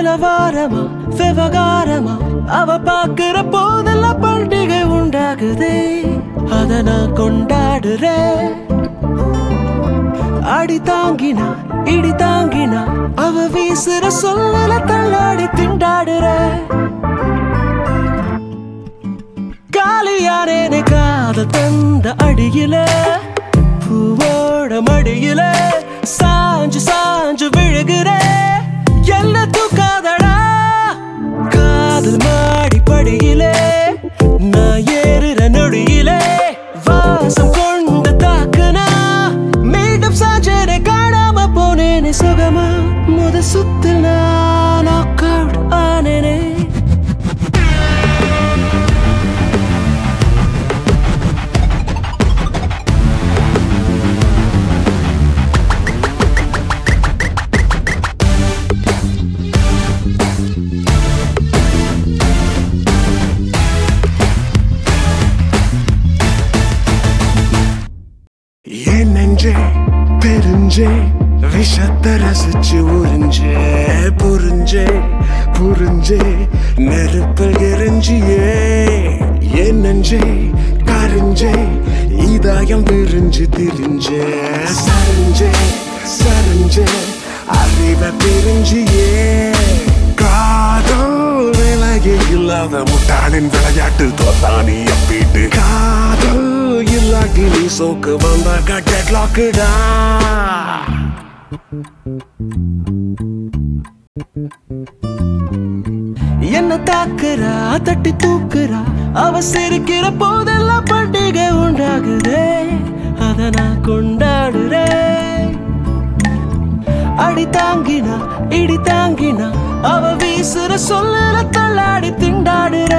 நிலவாரமா விவகாரமா அவ பாக்குற போதெல்லாம் பண்டிகை உண்டாகுதே அத நான் கொண்டாடுறேன் அடி தாங்கினா இடி தாங்கினா அவ வீசுற சொல்லல தள்ளாடி திண்டாடுற காலியானேனே காதல் தந்த அடியில பூவோட மடியில சாஞ்சு சாஞ்சு விழுகிற என்ன தூக்காதடா காதல் மாடி படியிலே நான் ஏறுற நொடியிலே வாசம் கொண்டு தாக்குனா மீண்டும் சாஞ்சேனே காணாம போனேனே சுகமா முத சுத்தில் நான் knock out ஆனேனே என் நெஞ்சே தெரிஞ்சே விஷத்தை ரசிச்சு உறிஞ்சே புரிஞ்சே புரிஞ்சே நெருப்பில் எரிஞ்சியே என் நெஞ்சே கரிஞ்சே இதயம் விரிஞ்சு திரிஞ்சே சரிஞ்சே சரிஞ்சே அறிவை பிரிஞ்சியே காதல் விலகி இல்லாத முட்டாளின் விளையாட்டு தோத்தானி அப்பீட்டு காதல் இல்லாகி நீ சோக்கு வந்த கட்டட் லாக்குடா என்ன தாக்குறா தட்டி தூக்குறா அவ சிரிக்கிற போதெல்லாம் பண்டிகை உண்டாகுதே அத நான் கொண்டாடுறேன் அடி தாங்கினா இடி தாங்கினா அவ வீசுற சொல்லல தள்ளாடி திண்டாடுற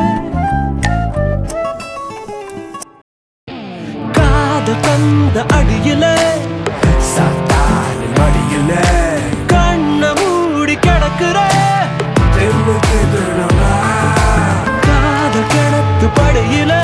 காத தந்த அடியில சத்தானின் மடியில கண்ண மூடி கிடக்குற தெருவுக்கு திருநா காத கிணத்து படையில